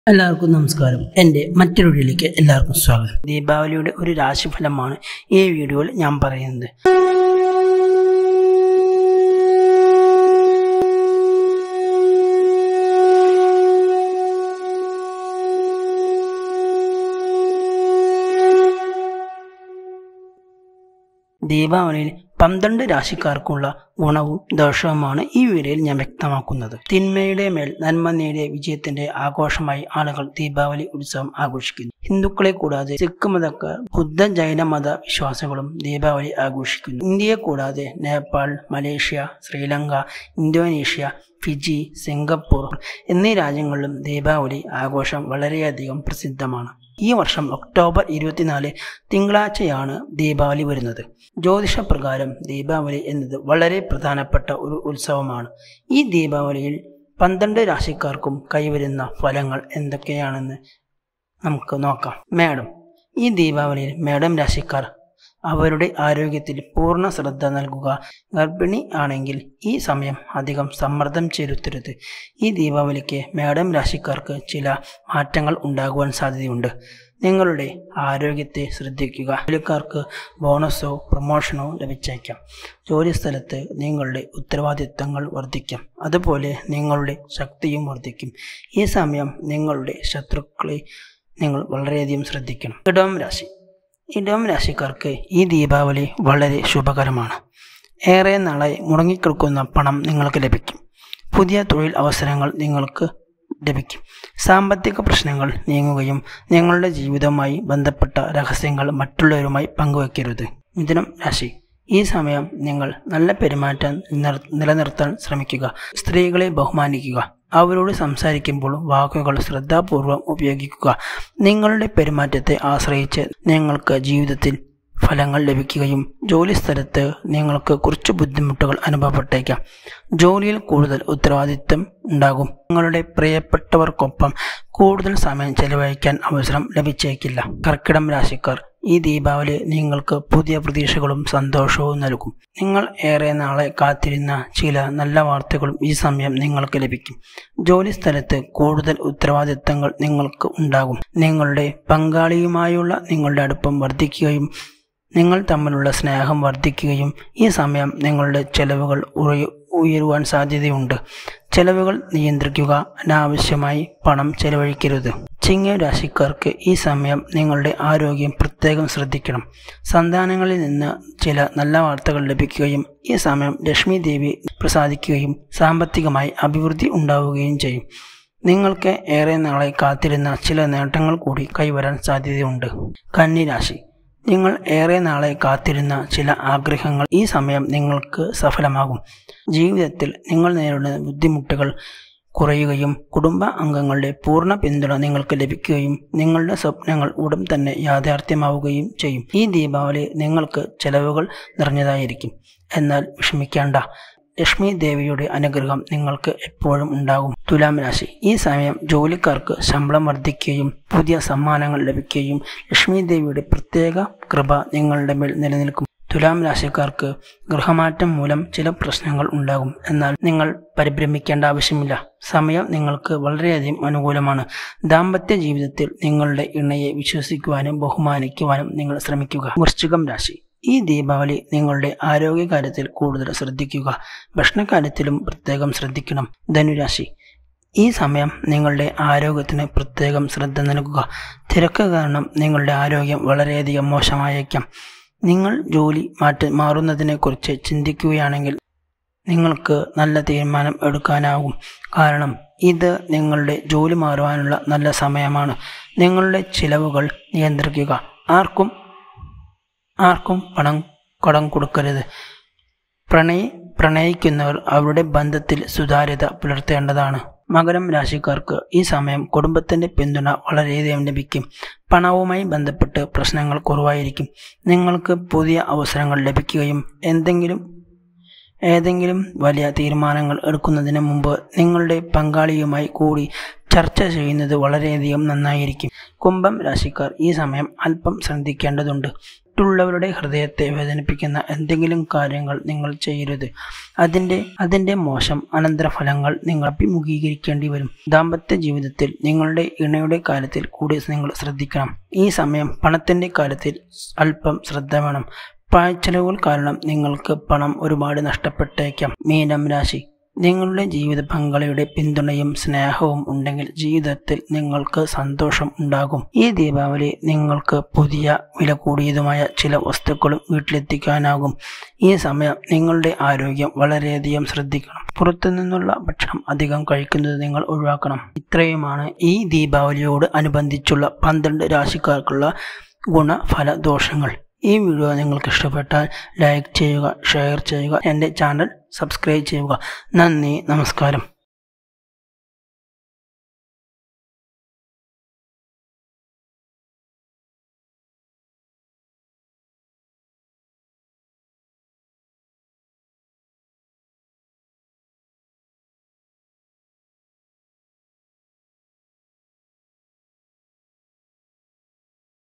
എല്ലാവർക്കും നമസ്കാരം എൻ്റെ മറ്റൊരു വീഡിയോയിലേക്ക് എല്ലാവർക്കും സ്വാഗതം ദീപാവലിയുടെ ഒരു രാശിഫലമാണ് ഈ വീഡിയോയിൽ ഞാൻ പറയുന്നത് ദീപാവലിയിൽ പന്ത്രണ്ട് രാശിക്കാർക്കുള്ള ഗുണവും ദോഷവുമാണ് ഈ വീഡിയോയിൽ ഞാൻ വ്യക്തമാക്കുന്നത് തിന്മയുടെ മേൽ നന്മ നേടിയ വിജയത്തിന്റെ ആഘോഷമായി ആളുകൾ ദീപാവലി ഉത്സവം ആഘോഷിക്കുന്നു ഹിന്ദുക്കളെ കൂടാതെ സിഖ് മതക്കാർ ബുദ്ധ ജൈന മത വിശ്വാസികളും ദീപാവലി ആഘോഷിക്കുന്നു ഇന്ത്യയെ കൂടാതെ Nepal Malaysia Sri Lanka Indonesia Fiji Singapore എന്നീ രാജ്യങ്ങളിലും ദീപാവലി ആഘോഷം വളരെയധികം പ്രസിദ്ധമാണ് ഈ വർഷം ഒക്ടോബർ ഇരുപത്തിനാല് തിങ്കളാഴ്ചയാണ് ദീപാവലി വരുന്നത് ജ്യോതിഷപ്രകാരം ദീപാവലി എന്നത് വളരെ പ്രധാനപ്പെട്ട ഒരു ഉത്സവമാണ് ഈ ദീപാവലിയിൽ പന്ത്രണ്ട് രാശിക്കാർക്കും കൈവരുന്ന ഫലങ്ങൾ എന്തൊക്കെയാണെന്ന് നമുക്ക് നോക്കാം മേഡം ഈ ദീപാവലിയിൽ മേഡം രാശിക്കാർ അവരുടെ ആരോഗ്യത്തിൽ പൂർണ്ണ ശ്രദ്ധ നൽകുക ഗർഭിണി ആണെങ്കിൽ ഈ സമയം അധികം സമ്മർദ്ദം ചെലുത്തരുത് ഈ ദീപാവലിക്ക് മേഡം രാശിക്കാർക്ക് ചില മാറ്റങ്ങൾ ഉണ്ടാകുവാൻ സാധ്യതയുണ്ട് നിങ്ങളുടെ ആരോഗ്യത്തെ ശ്രദ്ധിക്കുക ജോലിക്കാർക്ക് ബോണസോ പ്രൊമോഷനോ ലഭിച്ചേക്കാം ജോലിസ്ഥലത്ത് നിങ്ങളുടെ ഉത്തരവാദിത്തങ്ങൾ വർദ്ധിക്കാം അതുപോലെ നിങ്ങളുടെ ശക്തിയും വർദ്ധിക്കും ഈ സമയം നിങ്ങളുടെ ശത്രുക്കളെ നിങ്ങൾ വളരെയധികം ശ്രദ്ധിക്കണം ഇടം രാശി ഇടം രാശിക്കാർക്ക് ഈ ദീപാവലി വളരെ ശുഭകരമാണ് ഏറെ നാളായി മുടങ്ങിക്കിടക്കുന്ന പണം നിങ്ങൾക്ക് ലഭിക്കും പുതിയ തൊഴിൽ അവസരങ്ങൾ നിങ്ങൾക്ക് ലഭിക്കും സാമ്പത്തിക പ്രശ്നങ്ങൾ നീങ്ങുകയും നിങ്ങളുടെ ജീവിതവുമായി ബന്ധപ്പെട്ട രഹസ്യങ്ങൾ മറ്റുള്ളവരുമായി പങ്കുവയ്ക്കരുത് മിഥുനം രാശി ഈ സമയം നിങ്ങൾ നല്ല പെരുമാറ്റം നിർ- നിലനിർത്താൻ ശ്രമിക്കുക സ്ത്രീകളെ ബഹുമാനിക്കുക അവരോട് സംസാരിക്കുമ്പോൾ വാക്കുകൾ ശ്രദ്ധാപൂർവം ഉപയോഗിക്കുക നിങ്ങളുടെ പെരുമാറ്റത്തെ ആശ്രയിച്ച് നിങ്ങൾക്ക് ജീവിതത്തിൽ ഫലങ്ങൾ ലഭിക്കുകയും ജോലിസ്ഥലത്ത് നിങ്ങൾക്ക് കുറച്ച് ബുദ്ധിമുട്ടുകൾ അനുഭവപ്പെട്ടേക്കാം ജോലിയിൽ കൂടുതൽ ഉത്തരവാദിത്വം ഉണ്ടാകും നിങ്ങളുടെ പ്രിയപ്പെട്ടവർക്കൊപ്പം കൂടുതൽ സമയം ചെലവഴിക്കാൻ അവസരം ലഭിച്ചേക്കില്ല കർക്കിടം രാശിക്കാർ ഈ ദീപാവലി നിങ്ങൾക്ക് പുതിയ പ്രതീക്ഷകളും സന്തോഷവും നൽകും നിങ്ങൾ ഏറെ നാളെ കാത്തിരുന്ന ചില നല്ല വാർത്തകളും ഈ സമയം നിങ്ങൾക്ക് ലഭിക്കും ജോലി സ്ഥലത്ത് കൂടുതൽ ഉത്തരവാദിത്തങ്ങൾ നിങ്ങൾക്ക് ഉണ്ടാകും നിങ്ങളുടെ പങ്കാളിയുമായുള്ള നിങ്ങളുടെ അടുപ്പം വർദ്ധിക്കുകയും നിങ്ങൾ തമ്മിലുള്ള സ്നേഹം വർദ്ധിക്കുകയും ഈ സമയം നിങ്ങളുടെ ചെലവുകൾ ഉയ- ഉയരുവാൻ സാധ്യതയുണ്ട് ചെലവുകൾ നിയന്ത്രിക്കുക അനാവശ്യമായി പണം ചെലവഴിക്കരുത് ചിങ്ങ രാശിക്കാർക്ക് ഈ സമയം നിങ്ങളുടെ ആരോഗ്യം പ്രത്യേകം ശ്രദ്ധിക്കണം സന്താനങ്ങളിൽ നിന്ന് ചില നല്ല വാർത്തകൾ ലഭിക്കുകയും ഈ സമയം ലക്ഷ്മി ദേവി പ്രസാദിക്കുകയും സാമ്പത്തികമായി അഭിവൃദ്ധി ഉണ്ടാവുകയും ചെയ്യും നിങ്ങൾക്ക് ഏറെ നാളെ കാത്തിരുന്ന ചില നേട്ടങ്ങൾ കൂടി കൈവരാൻ സാധ്യതയുണ്ട് കന്നി രാശി നിങ്ങൾ ഏറെ നാളെ കാത്തിരുന്ന ചില ആഗ്രഹങ്ങൾ ഈ സമയം നിങ്ങൾക്ക് സഫലമാകും ജീവിതത്തിൽ നിങ്ങൾ നേരിടുന്ന ബുദ്ധിമുട്ടുകൾ കുറയുകയും കുടുംബ അംഗങ്ങളുടെ പൂർണ്ണ പിന്തുണ നിങ്ങൾക്ക് ലഭിക്കുകയും നിങ്ങളുടെ സ്വപ്നങ്ങൾ ഉടൻ തന്നെ യാഥാർത്ഥ്യമാവുകയും ചെയ്യും ഈ ദീപാവലി നിങ്ങൾക്ക് ചെലവുകൾ നിറഞ്ഞതായിരിക്കും എന്നാൽ വിഷമിക്കേണ്ട ലക്ഷ്മി ദേവിയുടെ അനുഗ്രഹം നിങ്ങൾക്ക് എപ്പോഴും ഉണ്ടാകും തുലാം രാശി ഈ സമയം ജോലിക്കാർക്ക് ശമ്പളം വർദ്ധിക്കുകയും പുതിയ സമ്മാനങ്ങൾ ലഭിക്കുകയും ലക്ഷ്മി ദേവിയുടെ പ്രത്യേക കൃപ നിങ്ങളുടെ മേൽ നിലനിൽക്കും തുലാം രാശിക്കാർക്ക് ഗൃഹമാറ്റം മൂലം ചില പ്രശ്നങ്ങൾ ഉണ്ടാകും എന്നാൽ നിങ്ങൾ പരിഭ്രമിക്കേണ്ട ആവശ്യമില്ല സമയം നിങ്ങൾക്ക് വളരെയധികം അനുകൂലമാണ് ദാമ്പത്യ ജീവിതത്തിൽ നിങ്ങളുടെ ഇണയെ വിശ്വസിക്കുവാനും ബഹുമാനിക്കുവാനും നിങ്ങൾ ശ്രമിക്കുക വൃശ്ചികം രാശി ഈ ദീപാവലി നിങ്ങളുടെ ആരോഗ്യകാര്യത്തിൽ കൂടുതൽ ശ്രദ്ധിക്കുക ഭക്ഷണകാര്യത്തിലും പ്രത്യേകം ശ്രദ്ധിക്കണം ധനുരാശി ഈ സമയം നിങ്ങളുടെ ആരോഗ്യത്തിന് പ്രത്യേകം ശ്രദ്ധ നൽകുക തിരക്ക് കാരണം നിങ്ങളുടെ ആരോഗ്യം വളരെയധികം മോശമായേക്കാം നിങ്ങൾ ജോലി മാറ്റ മാറുന്നതിനെക്കുറിച്ച് ചിന്തിക്കുകയാണെങ്കിൽ നിങ്ങൾക്ക് നല്ല തീരുമാനം എടുക്കാനാവും കാരണം ഇത് നിങ്ങളുടെ ജോലി മാറുവാനുള്ള നല്ല സമയമാണ് നിങ്ങളുടെ ചിലവുകൾ നിയന്ത്രിക്കുക ആർക്കും ആർക്കും പണം കടം കൊടുക്കരുത് പ്രണയി പ്രണയിക്കുന്നവർ അവരുടെ ബന്ധത്തിൽ സുതാര്യത പുലർത്തേണ്ടതാണ് മകരം രാശിക്കാർക്ക് ഈ സമയം കുടുംബത്തിന്റെ പിന്തുണ വളരെയധികം ലഭിക്കും പണവുമായി ബന്ധപ്പെട്ട് പ്രശ്നങ്ങൾ കുറവായിരിക്കും നിങ്ങൾക്ക് പുതിയ അവസരങ്ങൾ ലഭിക്കുകയും എന്തെങ്കിലും ഏതെങ്കിലും വലിയ തീരുമാനങ്ങൾ എടുക്കുന്നതിന് മുമ്പ് നിങ്ങളുടെ പങ്കാളിയുമായി കൂടി ചർച്ച ചെയ്യുന്നത് വളരെയധികം നന്നായിരിക്കും കുംഭം രാശിക്കാർ ഈ സമയം അല്പം ശ്രദ്ധിക്കേണ്ടതുണ്ട് മറ്റുള്ളവരുടെ ഹൃദയത്തെ വേദനിപ്പിക്കുന്ന എന്തെങ്കിലും കാര്യങ്ങൾ നിങ്ങൾ ചെയ്യരുത് അതിൻ്റെ അതിൻ്റെ മോശം അനന്തരഫലങ്ങൾ നിങ്ങൾ അഭിമുഖീകരിക്കേണ്ടി വരും ദാമ്പത്യ ജീവിതത്തിൽ നിങ്ങളുടെ ഇണയുടെ കാര്യത്തിൽ കൂടി നിങ്ങൾ ശ്രദ്ധിക്കണം ഈ സമയം പണത്തിൻ്റെ കാര്യത്തിൽ അല്പം ശ്രദ്ധ വേണം പാഴ്ചെലവുകൾ കാരണം നിങ്ങൾക്ക് പണം ഒരുപാട് നഷ്ടപ്പെട്ടേക്കാം മീനം രാശി നിങ്ങളുടെ ജീവിത പങ്കാളിയുടെ പിന്തുണയും സ്നേഹവും ഉണ്ടെങ്കിൽ ജീവിതത്തിൽ നിങ്ങൾക്ക് സന്തോഷം ഉണ്ടാകും ഈ ദീപാവലി നിങ്ങൾക്ക് പുതിയ വില കൂടിയതുമായ ചില വസ്തുക്കളും വീട്ടിലെത്തിക്കാനാകും ഈ സമയം നിങ്ങളുടെ ആരോഗ്യം വളരെയധികം ശ്രദ്ധിക്കണം പുറത്തുനിന്നുള്ള ഭക്ഷണം അധികം കഴിക്കുന്നത് നിങ്ങൾ ഒഴിവാക്കണം ഇത്രയുമാണ് ഈ ദീപാവലിയോട് അനുബന്ധിച്ചുള്ള പന്ത്രണ്ട് രാശിക്കാർക്കുള്ള ഗുണഫല ദോഷങ്ങൾ ഈ വീഡിയോ നിങ്ങൾക്ക് ഇഷ്ടപ്പെട്ടാൽ ലൈക്ക് ചെയ്യുക ഷെയർ ചെയ്യുക എൻ്റെ ചാനൽ സബ്സ്ക്രൈബ് ചെയ്യുക നന്ദി നമസ്കാരം